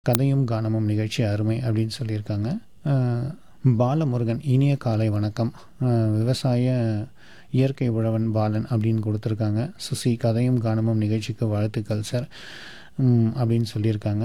கதையும் கானமும் நிகழ்ச்சி அருமை அப்படின்னு சொல்லியிருக்காங்க அஹ், பாலமுருகன் இனிய காலை வணக்கம் அஹ், விவசாய இயற்கை உழவன் பாலன் அப்படின்னு கொடுத்துருக்காங்க சுசி கதையும் கானமும் நிகழ்ச்சிக்கு வாழ்த்துக்கள் சார் ம், அப்படின்னு சொல்லியிருக்காங்க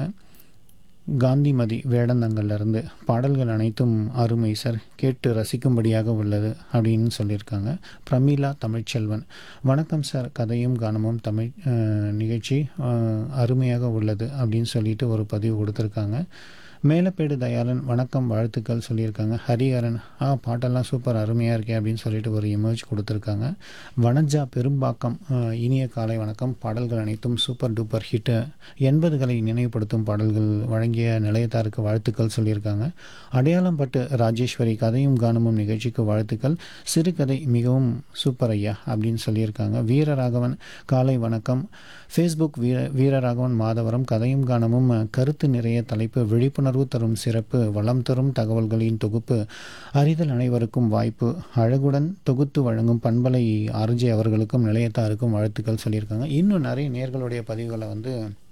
காந்திமதி வேடந்தங்கள்லேருந்து பாடல்கள் அனைத்தும் அருமை சார் கேட்டு ரசிக்கும்படியாக உள்ளது அப்படின்னு சொல்லியிருக்காங்க பிரமீளா தமிழ்ச்செல்வன் வணக்கம் சார் கதையும் கானமும் தமிழ் அஹ், நிகழ்ச்சி அஹ், அருமையாக உள்ளது அப்படின்னு சொல்லிட்டு ஒரு பதிவு கொடுத்துருக்காங்க மேலப்பேடு தயாளன் வணக்கம் வாழ்த்துக்கள் சொல்லியிருக்காங்க ஹரிஹரன் ஆ பாட்டெல்லாம் சூப்பர் அருமையாக இருக்கே அப்படின்னு சொல்லிட்டு ஒரு இமேஜ் கொடுத்துருக்காங்க வனஜா பெரும்பாக்கம் அஹ், இனிய காலை வணக்கம் பாடல்கள் அனைத்தும் சூப்பர் டூப்பர் ஹிட்டு எண்பதுகளை நினைவுபடுத்தும் பாடல்கள் வழங்கிய நிலையத்தாருக்கு வாழ்த்துக்கள் சொல்லியிருக்காங்க அடையாளம் பட்டு ராஜேஸ்வரி கதையும் கானமும் நிகழ்ச்சிக்கு வாழ்த்துக்கள் சிறுகதை மிகவும் சூப்பர் ஐயா அப்படின்னு சொல்லியிருக்காங்க வீரராகவன் காலை வணக்கம் ஃபேஸ்புக் வீர வீரராகவன் மாதவரம் கதையும் கானமும் அஹ், கருத்து நிறைய தலைப்பு விழிப்புணர்வு தரும் சிறப்பு வளம் தரும் தகவல்களின் தொகுப்பு அறிதல் அனைவருக்கும் வாய்ப்பு அழகுடன் தொகுத்து வழங்கும் பண்பலை ஆர்ஜே அவர்களுக்கும் நிலையத்தாருக்கும் வாழ்த்துக்கள் சொல்லியிருக்காங்க இன்னும் நிறைய நேர்களுடைய பதிவுகளை வந்து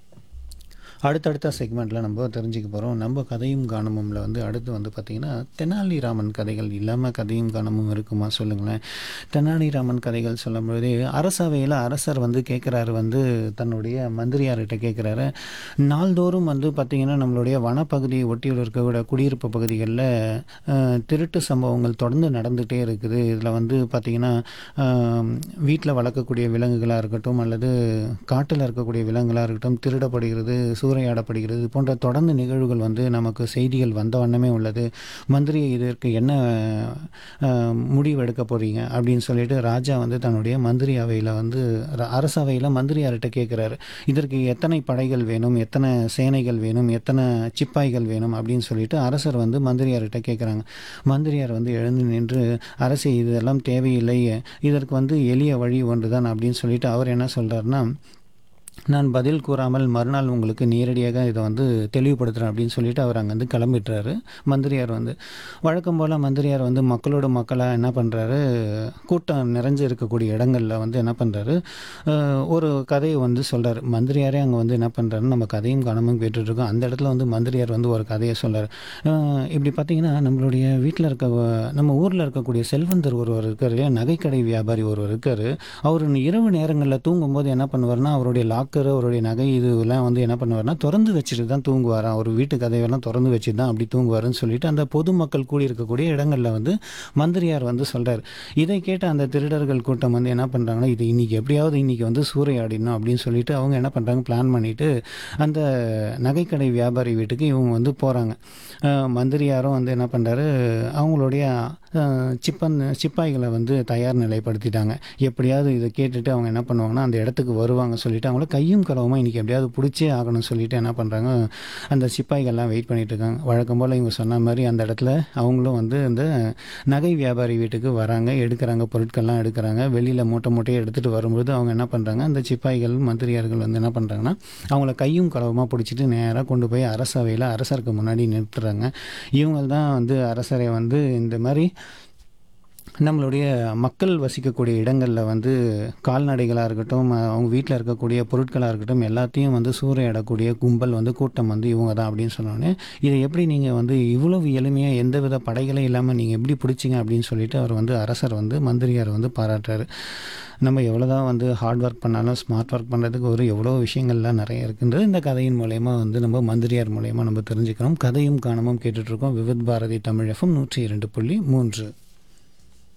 அடுத்தடுத்த செக்மெண்ட்டில் நம்ம தெரிஞ்சுக்க போகிறோம் நம்ம கதையும் கானமும்ல வந்து அடுத்து வந்து பார்த்திங்கன்னா தெனாலிராமன் கதைகள் இல்லாமல் கதையும் கானமும் இருக்குமா சொல்லுங்களேன் தெனாலிராமன் கதைகள் சொல்லும்பொழுது அரசவையில் அரசர் வந்து கேட்குறாரு வந்து தன்னுடைய மந்திரியார்கிட்ட கேட்குறாரு நாள்தோறும் வந்து பார்த்திங்கன்னா நம்மளுடைய வனப்பகுதியை ஒட்டியுள்ள இருக்கக்கூடிய குடியிருப்பு பகுதிகளில் திருட்டு சம்பவங்கள் தொடர்ந்து நடந்துகிட்டே இருக்குது இதில் வந்து பார்த்திங்கன்னா வீட்டில் வளர்க்கக்கூடிய விலங்குகளாக இருக்கட்டும் அல்லது காட்டில் இருக்கக்கூடிய விலங்குகளாக இருக்கட்டும் திருடப்படுகிறது சூறையாடப்படுகிறது இது போன்ற தொடர்ந்து நிகழ்வுகள் வந்து நமக்கு செய்திகள் வந்த வண்ணமே உள்ளது மந்திரி இதற்கு என்ன அஹ், முடிவு எடுக்க போகிறீங்க அப்படின்னு சொல்லிட்டு ராஜா வந்து தன்னுடைய மந்திரி அவையில் வந்து ர- அரசவையில் மந்திரியார்கிட்ட கேட்குறாரு இதற்கு எத்தனை படைகள் வேணும் எத்தனை சேனைகள் வேணும் எத்தனை சிப்பாய்கள் வேணும் அப்படின்னு சொல்லிட்டு அரசர் வந்து மந்திரியார்கிட்ட கேட்குறாங்க மந்திரியார் வந்து எழுந்து நின்று அரசே இதெல்லாம் தேவையில்லை இதற்கு வந்து எளிய வழி ஒன்று தான் அப்படின்னு சொல்லிட்டு அவர் என்ன சொல்கிறாருன்னா நான் பதில் கூறாமல் மறுநாள் உங்களுக்கு நேரடியாக இதை வந்து தெளிவுபடுத்துகிறேன் அப்படின்னு சொல்லிட்டு அவர் அங்கேருந்து கிளம்பிட்டுறாரு மந்திரியார் வந்து வழக்கம் போல் மந்திரியார் வந்து மக்களோட மக்களாக என்ன பண்ணுறாரு கூட்டம் நிறைஞ்சு இருக்கக்கூடிய இடங்களில் வந்து என்ன பண்ணுறாரு ஒரு கதையை வந்து சொல்கிறார் மந்திரியாரே அங்கே வந்து என்ன பண்ணுறாரு நம்ம கதையும் கனமும் கேட்டுட்ருக்கோம் அந்த இடத்துல வந்து மந்திரியார் வந்து ஒரு கதையை சொல்கிறார் இப்படி பார்த்தீங்கன்னா நம்மளுடைய வீட்டில் இருக்க நம்ம ஊரில் இருக்கக்கூடிய செல்வந்தர் ஒருவர் இருக்கார் இல்லையா நகைக்கடை வியாபாரி ஒருவர் இருக்கார் அவர் இரவு நேரங்களில் தூங்கும்போது என்ன பண்ணுவார்னா அவருடைய லாக்கர் அவருடைய நகை இதுலாம் வந்து என்ன பண்ணுவார்னா திறந்து வச்சுட்டு தான் தூங்குவாராம் அவர் வீட்டு கதையெல்லாம் திறந்து வச்சுட்டு தான் அப்படி தூங்குவாருன்னு சொல்லிட்டு அந்த பொதுமக்கள் கூடி இருக்கக்கூடிய இடங்களில் வந்து மந்திரியார் வந்து சொல்கிறார் இதை கேட்ட அந்த திருடர்கள் கூட்டம் வந்து என்ன பண்ணுறாங்கன்னா இது இன்னைக்கு எப்படியாவது இன்னைக்கு வந்து சூறையாடிடணும் அப்படின்னு சொல்லிட்டு அவங்க என்ன பண்ணுறாங்க பிளான் பண்ணிட்டு அந்த நகைக்கடை வியாபாரி வீட்டுக்கு இவங்க வந்து போகிறாங்க மந்திரியாரும் வந்து என்ன பண்ணுறாரு அவங்களுடைய அஹ், சிப்பன் சிப்பாய்களை வந்து தயார் நிலைப்படுத்திட்டாங்க எப்படியாவது இதை கேட்டுட்டு அவங்க என்ன பண்ணுவாங்கன்னா அந்த இடத்துக்கு வருவாங்க சொல்லிட்டு அவங்கள கையும் களவுமா இன்றைக்கி எப்படியாவது பிடிச்சே ஆகணும்னு சொல்லிட்டு என்ன பண்ணுறாங்க அந்த சிப்பாய்கள்லாம் வெயிட் பண்ணிட்டு இருக்காங்க வழக்கம் போல் இவங்க சொன்ன மாதிரி அந்த இடத்துல அவங்களும் வந்து இந்த நகை வியாபாரி வீட்டுக்கு வராங்க எடுக்கிறாங்க பொருட்கள்லாம் எடுக்கிறாங்க வெளியில் மூட்டை மூட்டையை எடுத்துகிட்டு வரும்போது அவங்க என்ன பண்ணுறாங்க அந்த சிப்பாய்கள் மந்திரியார்கள் வந்து என்ன பண்ணுறாங்கன்னா அவங்கள கையும் களவுமா பிடிச்சிட்டு நேராக கொண்டு போய் அரசவையில் அரசருக்கு முன்னாடி நிறுத்துறாங்க இவங்க தான் வந்து அரசரை வந்து இந்த மாதிரி நம்மளுடைய மக்கள் வசிக்கக்கூடிய இடங்களில் வந்து கால்நடைகளாக இருக்கட்டும் அஹ் அவங்க வீட்டில் இருக்கக்கூடிய பொருட்களாக இருக்கட்டும் எல்லாத்தையும் வந்து சூறையாடக்கூடிய கும்பல் வந்து கூட்டம் வந்து இவங்க தான் அப்படின்னு சொன்னோன்னே இதை எப்படி நீங்கள் வந்து இவ்வளவு எளிமையாக எந்தவித படைகளும் இல்லாமல் நீங்கள் எப்படி பிடிச்சிங்க அப்படின்னு சொல்லிட்டு அவர் வந்து அரசர் வந்து மந்திரியார் வந்து பாராட்டுறாரு நம்ம எவ்வளோ தான் வந்து ஹார்ட் ஒர்க் பண்ணாலும் ஸ்மார்ட் ஒர்க் பண்ணுறதுக்கு ஒரு எவ்வளோ விஷயங்கள்லாம் நிறைய இருக்குன்றது இந்த கதையின் மூலயமா வந்து நம்ம மந்திரியார் மூலயமா நம்ம தெரிஞ்சுக்கிறோம் கதையும் காணமும் கேட்டுட்ருக்கோம் விவித் பாரதி தமிழ் எஃப்எம் நூற்றி இரண்டு புள்ளி மூன்று